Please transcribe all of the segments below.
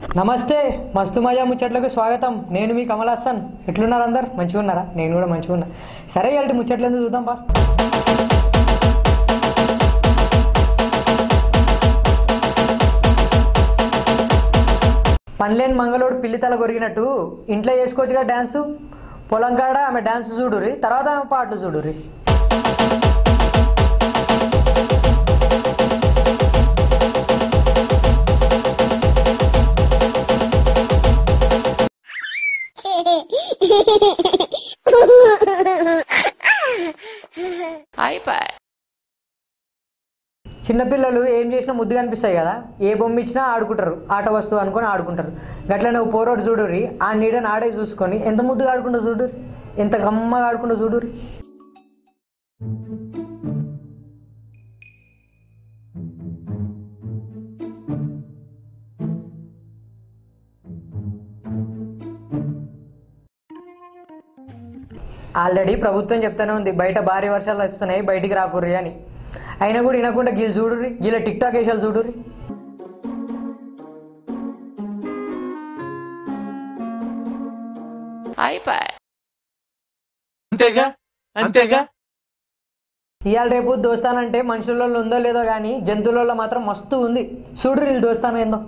నమస్తే మస్తు మజా ముచ్చట్లకు స్వాగతం నేను మీ కమల్ హాసన్ ఎట్లున్నారు అందరు మంచిగా ఉన్నారా నేను కూడా మంచిగా ఉన్నా సరే ఇలాంటి ముచ్చట్లు ఎందుకు చూద్దాం పా పనిలేని మంగళోడు పిల్లితల కొరిగినట్టు ఇంట్లో చేసుకోవచ్చుగా డ్యాన్సు పొలం కాడ ఆమె డ్యాన్స్ చూడురి తర్వాత ఆమె పాటలు చూడురి చిన్నపిల్లలు ఏం చేసినా ముద్దుగా అనిపిస్తాయి కదా ఏ బొమ్మ ఇచ్చినా ఆడుకుంటారు ఆట వస్తువు అనుకొని ఆడుకుంటారు గట్ల నువ్వు పోరోడు చూడురి ఆ నీడని ఆడే చూసుకొని ఎంత ముద్దుగా ఆడుకుంటూ చూడురి ఎంత గమ్మగా ఆడుకుంటూ చూడురి ఆల్రెడీ ప్రభుత్వం చెప్తానే ఉంది బయట భారీ వర్షాలు వస్తున్నాయి బయటికి రాకుర్రి అని అయినా కూడా వినకుండా గీళ్ళు చూడుర్రి గీళ్ళ టిక్ టాక్ వేసాలు చూడుర్రి అంతేగా అంతేగా ఇవాళ రేపు దోస్తానంటే మనుషులలో ఉందో లేదో కానీ జంతువులలో మాత్రం మస్తు ఉంది చూడు వీళ్ళు దోస్తానం ఏందో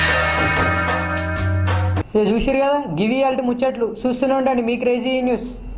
ఇక చూసిరు కదా గివి ఇవాళ ముచ్చట్లు చూస్తూనే ఉండండి మీ క్రేజీ న్యూస్